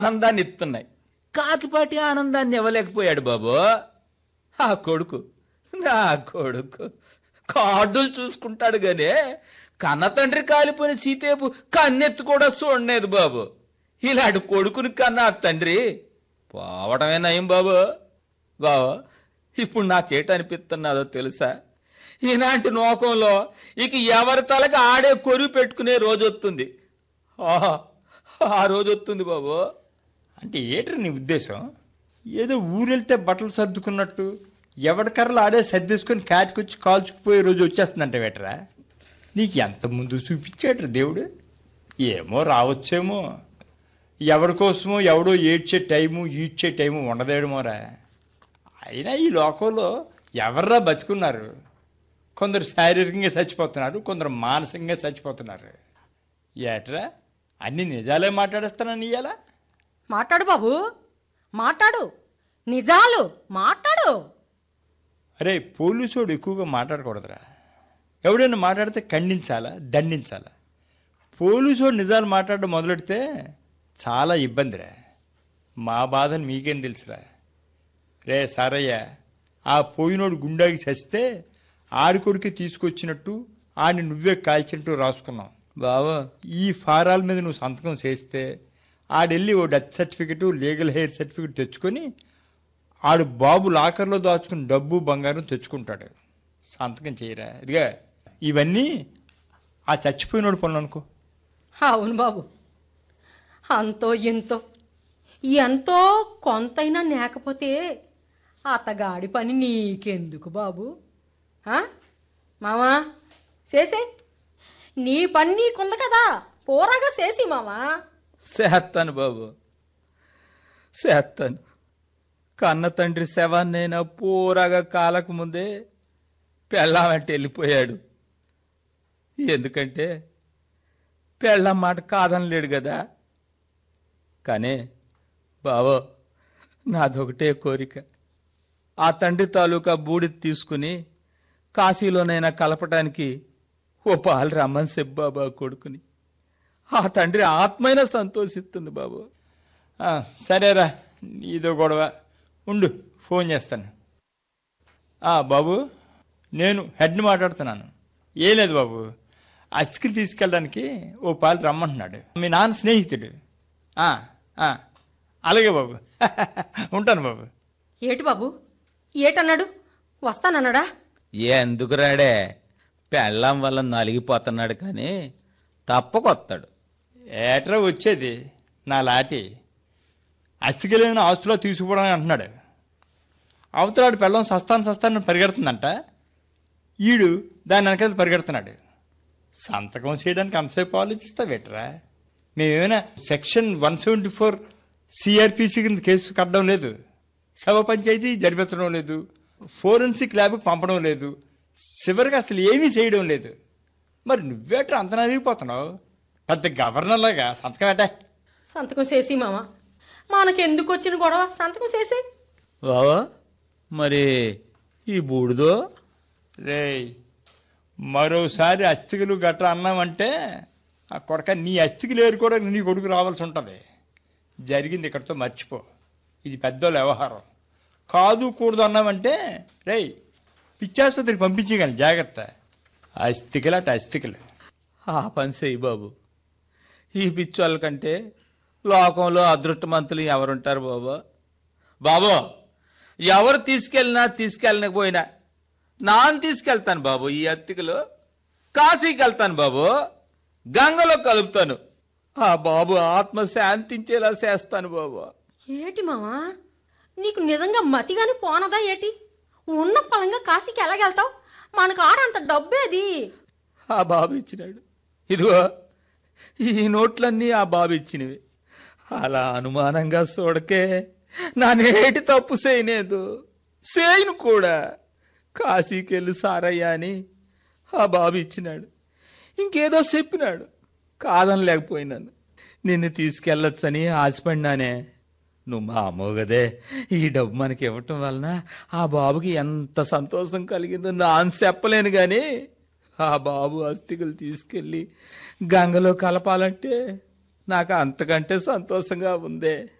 ఆనందాన్ని ఇస్తున్నాయి కాకిపాటి ఆనందాన్ని ఇవ్వలేకపోయాడు బాబు ఆ కొడుకు నా కొడుకు కార్డులు చూసుకుంటాడు గానే కన్న తండ్రి కాలిపోయిన సీతేపు కన్నెత్తు కూడా చూడలేదు బాబు ఇలాంటి కొడుకుని కన్నా ఆ తండ్రి పోవటమే నయం బాబు బాబు ఇప్పుడు నాకేట అనిపిస్తున్నదో తెలుసా ఇలాంటి నోకంలో ఇక ఎవరి తలకి ఆడే కొరువు పెట్టుకునే రోజు వస్తుంది ఆహా, ఆ రోజు వస్తుంది బాబు అంటే ఏట్రా నీ ఉద్దేశం ఏదో ఊరెళ్తే బట్టలు సర్దుకున్నట్టు ఎవడి కర్రలు ఆడే సర్దేసుకొని కాటికొచ్చి కాల్చుకుపోయే రోజు వచ్చేస్తుందంట వేటరా నీకు ఎంత ముందు చూపించాడు దేవుడు ఏమో రావచ్చేమో ఎవరి కోసమో ఎవడో ఏడ్చే టైము ఈడ్చే టైము ఉండదేమోరా అయినా ఈ లోకంలో ఎవర్రా బతుకున్నారు కొందరు శారీరకంగా చచ్చిపోతున్నారు కొందరు మానసికంగా చచ్చిపోతున్నారు ఏట్రా అన్ని నిజాలే మాట్లాడేస్తానని ఇయ్యాలా మాట్లాడు బాబు మాట్లాడు నిజాలు మాట్లాడు అరే పోలీసోడు ఎక్కువగా మాట్లాడకూడదురా ఎవడైనా మాట్లాడితే ఖండించాలా దండించాలా పోలీసోడు నిజాలు మాట్లాడడం మొదలెడితే చాలా ఇబ్బందిరా మా బాధను మీకేం తెలుసురా రే సారయ్య ఆ పోయినోడు గుండాకి చస్తే ఆడి కొడుకు తీసుకొచ్చినట్టు ఆడిని నువ్వే కాల్చినట్టు రాసుకున్నాం బాబు ఈ ఫారాల మీద నువ్వు సంతకం చేస్తే ఆడెళ్ళి ఓ death certificate legal heir certificate తెచ్చుకొని ఆడు బాబు లాకర్లో దాచుకుని డబ్బు బంగారం తెచ్చుకుంటాడు సంతకం చేయరా ఇదిగా ఇవన్నీ ఆ చచ్చిపోయినోడు పనులు అనుకో అవును బాబు అంతో ఎంతో ఎంతో కొంతైనా లేకపోతే అతగాడి పని నీకెందుకు బాబు ఆ? మావా చేసే నీ పని నీకుంది కదా పోరాగా చేసి మావా చేస్తాను బాబు చేస్తాను కన్న తండ్రి శవాన్నైనా పూరగా కాలకు ముందే పెళ్ళామంటే వెళ్ళిపోయాడు ఎందుకంటే పెళ్ళం మాట కాదనలేడు కదా కానీ బావో నాదొకటే కోరిక ఆ తండ్రి తాలూకా బూడిద తీసుకుని కాశీలోనైనా కలపటానికి ఓ పాలు రమ్మని చెప్పు బాబా కొడుకుని ఆ తండ్రి ఆత్మైనా సంతోషిస్తుంది బాబు ఆ, సరేరా ఇదో గొడవ ఉండు ఫోన్ చేస్తాను ఆ, బాబు నేను హెడ్ని మాట్లాడుతున్నాను ఏం లేదు బాబు అస్థికి తీసుకెళ్ళడానికి ఓ పాలు రమ్మంటున్నాడు మీ నాన్న స్నేహితుడు ఆ, ఆ, అలాగే బాబు ఉంటాను బాబు ఏటి బాబు ఏటన్నాడు వస్తానన్నాడా ఎందుకు రాడే పెళ్ళం వల్ల నలిగిపోతున్నాడు కానీ తప్పకొస్తాడు ఏట్రా వచ్చేది నా లాటి అస్థికెళ్ళిన ఆస్తులో తీసుకుపోవడానికి అంటున్నాడు అవతలాడు పెళ్ళం సస్తాను సస్తాను పరిగెడుతుందంట ఈడు దాని వెనకాల పరిగెడుతున్నాడు సంతకం చేయడానికి అంతసేపు ఆలోచిస్తావేట్రా మేమేమైనా section one seventy four CRPC కింద కేసు కట్టడం లేదు సభ పంచాయతీ జరిపించడం లేదు ఫోరెన్సిక్ ల్యాబ్కి పంపడం లేదు చివరికి అసలు ఏమీ చేయడం లేదు మరి నువ్వేట్రా అంత నలిగిపోతున్నావు పెద్ద గవర్నర్ లాగా సంతకం ఏటా సంతకం చేసి మామ మనకెందుకు వచ్చిన గొడవ సంతకం చేసి బావా మరి ఈ బూడిదో రేయ్ మరోసారి అస్థికలు గట్రా అన్నామంటే ఆ కొడక నీ అస్థికలు ఏరుకోవడానికి నీ కొడుకు రావాల్సి ఉంటుంది జరిగింది ఇక్కడితో మర్చిపో ఇది పెద్దోళ్ళ వ్యవహారం కాదు కూడదు అన్నామంటే రేయ్ పిచ్చాసుపత్రికి పంపించగలను జాగ్రత్త అస్థికలు అట అస్థికలు ఆ పని చెయ్యి బాబు ఈ పిచ్చోళ్ళ కంటే లోకంలో అదృష్టమంతులు ఎవరుంటారు బాబు బాబు ఎవరు తీసుకెళ్ళినా తీసుకెళ్ళకపోయినా నాన్న తీసుకెళ్తాను బాబు ఈ అత్తికలు కాశీకి వెళ్తాను బాబు గంగలో కలుపుతాను ఆ బాబు ఆత్మ శాంతించేలా చేస్తాను బాబు ఏటి మావా నీకు నిజంగా మతిగాని పోనదా ఏటి ఉన్న పలంగా కాశీకి ఎలాగెళ్తావు మనకు ఆడంత డబ్బేది ఆ బాబు ఇచ్చినాడు ఇదిగో ఈ నోట్లన్నీ ఆ బాబు ఇచ్చినవి అలా అనుమానంగా చూడకే నా నేటి తప్పు చేయలేదు చేయను కూడా కాశీకెళ్ళి సారయ్య అని ఆ బాబు ఇచ్చినాడు ఇంకేదో చెప్పినాడు కాదని లేకపోయినాను నిన్ను తీసుకెళ్ళొచ్చని ఆశపడినానే నువ్వు మా అమ్మగదే ఈ డబ్బు మనకి ఇవ్వటం వలన ఆ బాబుకి ఎంత సంతోషం కలిగిందో నాన్న చెప్పలేను కానీ ఆ బాబు అస్థికలు తీసుకెళ్ళి గంగలో కలపాలంటే నాకు అంతకంటే సంతోషంగా ఉందే